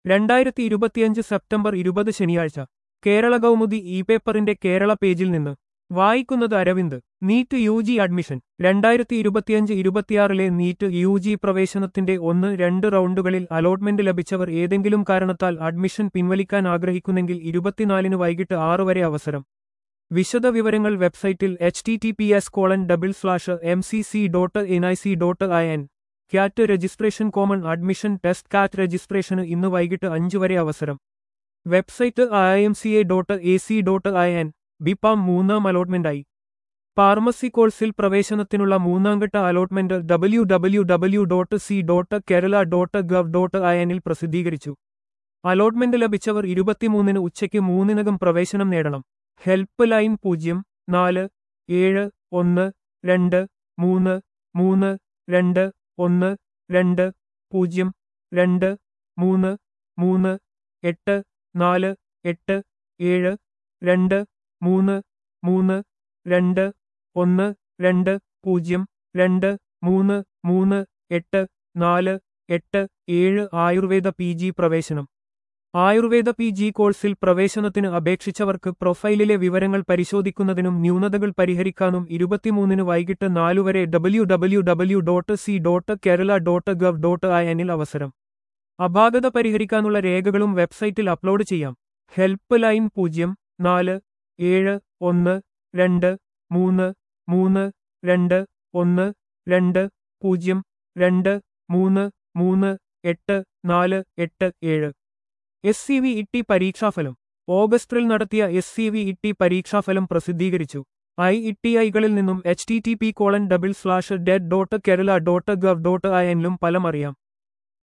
രണ്ടായിരത്തി ഇരുപത്തിയഞ്ച് സെപ്റ്റംബർ ഇരുപത് ശനിയാഴ്ച കേരള കൗമുദി ഇ പേപ്പറിന്റെ കേരള പേജിൽ നിന്ന് വായിക്കുന്നത് Aravind NEET U G admission രണ്ടായിരത്തി ഇരുപത്തിയഞ്ച് ഇരുപത്തിയാറിലെ നീറ്റ് യു ജി പ്രവേശനത്തിന്റെ ഒന്ന് രണ്ട് റൗണ്ടുകളിൽ അലോട്ട്മെന്റ് ലഭിച്ചവർ ഏതെങ്കിലും കാരണത്താൽ അഡ്മിഷൻ പിൻവലിക്കാൻ ആഗ്രഹിക്കുന്നെങ്കിൽ ഇരുപത്തിനാലിന് വൈകിട്ട് ആറ് വരെ അവസരം വിശദവിവരങ്ങൾ വെബ്സൈറ്റിൽ H T T P S colon double slash M C C dot N I C dot I N CAT registration common admission test CAT രജിസ്ട്രേഷന് ഇന്ന് വൈകിട്ട് അഞ്ച് വരെ അവസരം website I M C A dot A C dot I N B Pharm മൂന്നാം അലോട്ട്മെന്റായി pharmacy കോഴ്സിൽ പ്രവേശനത്തിനുള്ള മൂന്നാംഘട്ട allotment W W W dot C dot Kerala dot gov dot I എന്നിൽ പ്രസിദ്ധീകരിച്ചു അലോട്ട്മെന്റ് ലഭിച്ചവർ ഇരുപത്തിമൂന്നിന് ഉച്ചയ്ക്ക് മൂന്നിനകം പ്രവേശനം നേടണം ഹെൽപ്പ് ലൈൻ പൂജ്യം നാല് ഏഴ് ഒന്ന് രണ്ട് മൂന്ന് മൂന്ന് രണ്ട് ഒന്ന് രണ്ട് പൂജ്യം രണ്ട് മൂന്ന് മൂന്ന് എട്ട് നാല് എട്ട് ഏഴ് രണ്ട് മൂന്ന് മൂന്ന് രണ്ട് ഒന്ന് രണ്ട് പൂജ്യം രണ്ട് മൂന്ന് മൂന്ന് എട്ട് നാല് എട്ട് ഏഴ് ആയുർവേദ പി ജി പ്രവേശനം ആയുർവേദ പി ജി കോഴ്സിൽ പ്രവേശനത്തിന് അപേക്ഷിച്ചവർക്ക് പ്രൊഫൈലിലെ വിവരങ്ങൾ പരിശോധിക്കുന്നതിനും ന്യൂനതകൾ പരിഹരിക്കാനും ഇരുപത്തിമൂന്നിന് വൈകിട്ട് നാലുവരെ W W W dot C dot Kerala dot gov dot I എന്നിൽ അവസരം അപാകത പരിഹരിക്കാനുള്ള രേഖകളും വെബ്സൈറ്റിൽ അപ്ലോഡ് ചെയ്യാം ഹെൽപ്പ് ലൈൻ പൂജ്യം നാല് ഏഴ് ഒന്ന് രണ്ട് മൂന്ന് മൂന്ന് രണ്ട് ഒന്ന് രണ്ട് പൂജ്യം രണ്ട് മൂന്ന് മൂന്ന് എട്ട് നാല് എട്ട് ഏഴ് എസ് സി വി ഇട്ടി പരീക്ഷാഫലം ഓഗസ്റ്റിൽ നടത്തിയ എസ് സി വി ഇട്ടി പരീക്ഷാഫലം പ്രസിദ്ധീകരിച്ചു ഐ ഇട്ടി ഐകളിൽ നിന്നും H T T P colon double slash det dot Kerala dot gov dot I എന്നിലും ഫലം അറിയാം